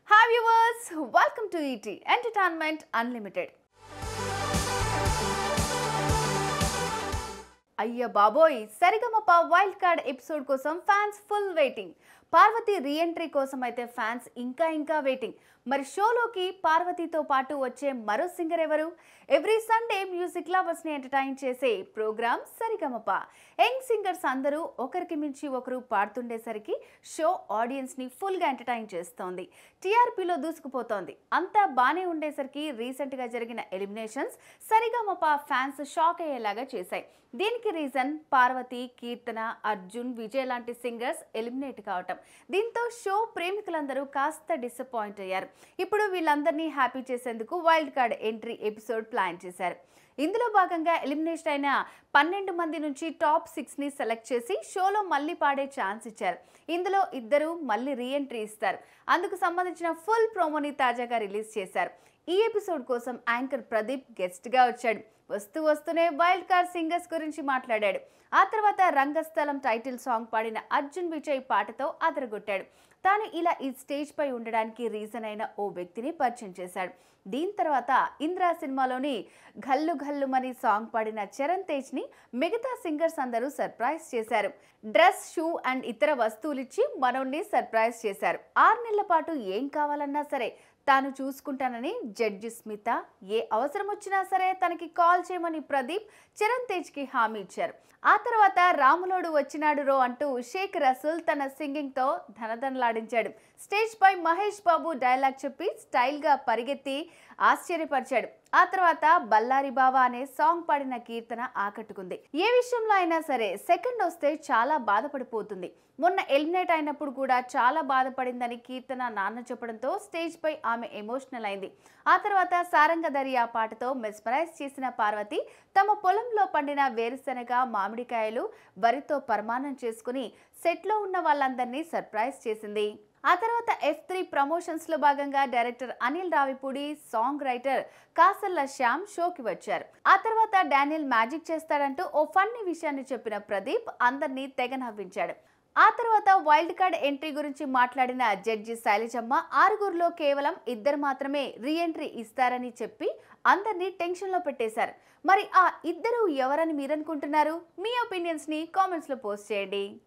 hi viewers welcome to ET entertainment unlimited అయ్య బాబోయ్ Saregamapa wild card episode కోసం fans full waiting Parvathi reentry కోసం అయితే ఫ్యాన్స్ ఇంకా ఇంకా వెయిటింగ్ మరి షోలోకి పార్వతితో పాటు వచ్చే మరో సింగర్ ఎవరు ఎవ్రీ సండే మ్యూజిక్ లవర్స్ ని ఎంటర్టైన్ చేసే ప్రోగ్రామ్ సరిగమప యంగ్ సింగర్స్ అందరూ ఒకరికి మించి ఒకరు పాడుతుండేసరికి షో ఆడియన్స్ ని ఫుల్ గా ఎంటర్టైన్ చేస్తోంది టీఆర్పీలో దూసుకుపోతోంది అంతా బానే ఉండేసరికి రీసెంట్ గా జరిగిన ఎలిమినేషన్స్ సరిగమప ఫ్యాన్స్ షాక్ అయ్యేలాగా చేశాయి దీనికి రీజన్ పార్వతి కీర్తన అర్జున్ విజయ్ లాంటి సింగర్స్ ఎలిమినేట్ కావటం దీంతో షో ప్రేమికులందరూ కాస్త డిసప్పాయింట్ అయ్యారు ఇప్పుడు వీళ్ళందరినీ హ్యాపీ చేసేందుకు wild card entry episode plan చేశారు ఇందులో భాగంగా ఎలిమినేషన్ అయిన పన్నెండు మంది నుంచి టాప్ సిక్స్ ని సెలెక్ట్ చేసి షోలో మళ్ళీ పాడే ఛాన్స్ ఇచ్చారు ఇందులో ఇద్దరు మళ్ళీ రీఎంట్రీ ఇస్తారు అందుకు సంబంధించిన ఫుల్ ప్రోమోని తాజాగా రిలీజ్ చేశారు ఈ ఎపిసోడ్ కోసం యాంకర్ ప్రదీప్ గెస్ట్ గా వచ్చాడు వస్తూ వస్తూనే వైల్డ్ కార్డ్ సింగర్స్ గురించి మాట్లాడాడు ఆ తర్వాత రంగస్థలం టైటిల్ సాంగ్ పాడిన అర్జున్ విజయ్ పాటతో అదరగొట్టాడు తాను ఇలా ఈ స్టేజ్ పై ఉండడానికి రీజన్ అయిన ఓ వ్యక్తిని పరిచయం చేశాడు దీని తర్వాత ఇంద్రా సినిమాలోని ఘల్లు ఘల్లుమని సాంగ్ పాడిన చరణ్ తేజ్ ని మిగతా సింగర్స్ అందరూ సర్ప్రైజ్ చేశారు డ్రెస్ షూ అండ్ ఇతర వస్తువులిచ్చి మనోడిని సర్ప్రైజ్ చేశారు ఆరు నెలల పాటు ఏం కావాలన్నా సరే తాను చూసుకుంటానని జడ్జి స్మిత ఏ అవసరం వచ్చినా సరే తనకి కాల్ చేయమని ప్రదీప్ చరణ్ తేజ్కి హామీ ఇచ్చారు ఆ తర్వాత రాములోడు వచ్చినాడు రో అంటూ షేక్ రసూల్ తన సింగింగ్ తో ధనధనలాడించాడు స్టేజ్ పై మహేష్ బాబు డైలాగ్ చెప్పి స్టైల్ గా పరిగెత్తి ఆశ్చర్యపరిచాడు ఆ తర్వాత బల్లారి బావా అనే సాంగ్ పాడిన కీర్తన ఆకట్టుకుంది ఏ విషయంలో అయినా సరే సెకండ్ వస్తే చాలా బాధపడిపోతుంది మొన్న ఎలిమినేట్ అయినప్పుడు కూడా చాలా బాధపడిందని కీర్తన నాన్న చెప్పడంతో స్టేజ్ పై ఆమె ఎమోషనల్ అయింది ఆ తర్వాత సారంగధరి ఆ పాటతో మెస్మరైజ్ చేసిన పార్వతి తమ పొలంలో పండిన వేరుశెనగ మామిడికాయలు వరితో పరమాణం చేసుకుని సెట్లో ఉన్న వాళ్ళందరినీ సర్ప్రైజ్ చేసింది ఆ తర్వాత ఎఫ్ త్రీ ప్రమోషన్స్ లో భాగంగా director Anil Ravipudi song writer Kasarla Shyam షోకి వచ్చారు ఆ తర్వాత డానియల్ మ్యాజిక్ చేస్తాడంటూ ఓ ఫన్నీ విషయాన్ని చెప్పిన ప్రదీప్ అందరినీ తెగ నవ్వించాడు ఆ తర్వాత వైల్డ్ కార్డ్ ఎంట్రీ గురించి మాట్లాడిన జడ్జి శైలజమ్మ ఆరుగురిలో కేవలం ఇద్దరు మాత్రమే రీఎంట్రీ ఇస్తారని చెప్పి అందరినీ టెన్షన్లో పెట్టేశారు మరి ఆ ఇద్దరు ఎవరని మీరనుకుంటున్నారు మీ ఒపీనియన్స్ని కామెంట్స్లో పోస్ట్ చేయండి